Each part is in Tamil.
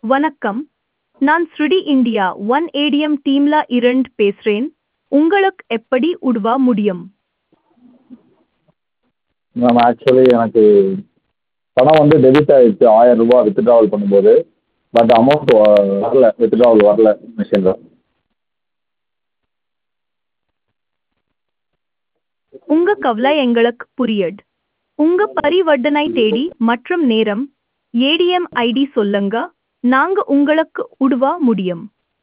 வணக்கம் நான் ஸ்ருடி இந்தியா ஒன் ஏடிஎம் டீம்ல இருந்து பேசுறேன் உங்களுக்கு எப்படி உதவ முடியும் மேம் ஆக்சுவலி எனக்கு பணம் வந்து டெபிட் ஆகிடுச்சு ஆயிரம் ரூபாய் வித்ட்ராவல் பண்ணும்போது பட் அமௌண்ட் வரல வித்ட்ராவல் வரல மிஷினில் உங்க கவலை எங்களுக்கு புரியுது உங்க பரிவர்த்தனை தேதி மற்றும் நேரம் ஏடிஎம் ஐடி சொல்லுங்க நாங்க உங்களுக்கு உதவ முடியும்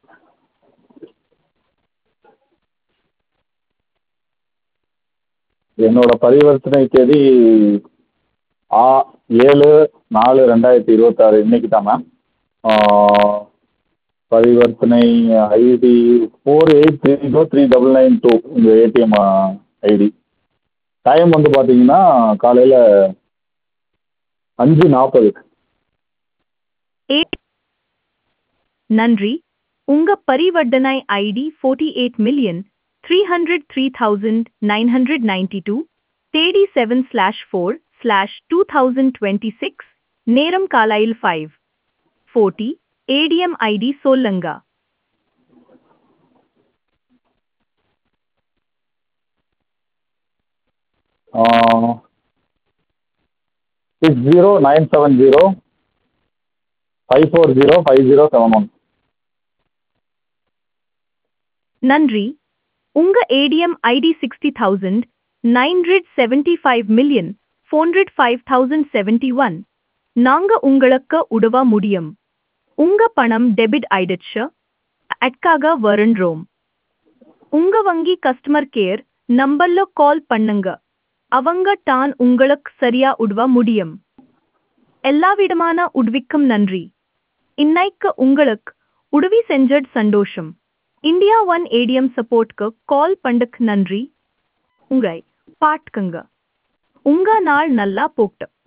என்னோட பரிவர்த்தனை தேதி ஆ ஏழு நாலு ரெண்டாயிரத்தி இருபத்தாறு இன்னைக்கு தான் மேம் பரிவர்த்தனை ID four eight three four three double nine two இந்த ஏடிஎம் ஐடி டைம் வந்து பார்த்தீங்கன்னா காலையில் அஞ்சு நாற்பது ஏ நன்றி உங்க பரிவர்த்தனை ID forty eight million three hundred three thousand nine hundred ninety two தேதி seven slash four slash two thousand twenty six நேரம் காலையில் ஃபைவ் ஃபோர்ட்டி ஏடிஎம் ஐடி சொல்லுங்க six zero nine seven zero five four zero five zero seven one நன்றி உங்க ATM ID sixty thousand nine hundred seventy five million four hundred five thousand seventy one நாங்க உங்களுக்கு உதவ முடியும் உங்க பணம் டெபிட் ஆயிடுச்சு அட்காக வருன்றோம் உங்க வங்கி கஸ்டமர் கேர் நம்பர்ல கால் பண்ணுங்க அவங்க தான் உங்களுக்கு சரியா உதவ முடியும் எல்லா விதமான உதவிக்கும் நன்றி இன்னைக்கு உங்களுக்கு உதவி செஞ்சது சந்தோஷம் இந்தியா ஒன் ஏடிஎம் சப்போர்ட்க்கு கால் பண்ணதுக்கு நன்றி உங்களை பாட்டுக்குங்க உங்க நாள் நல்லா போகட்டும்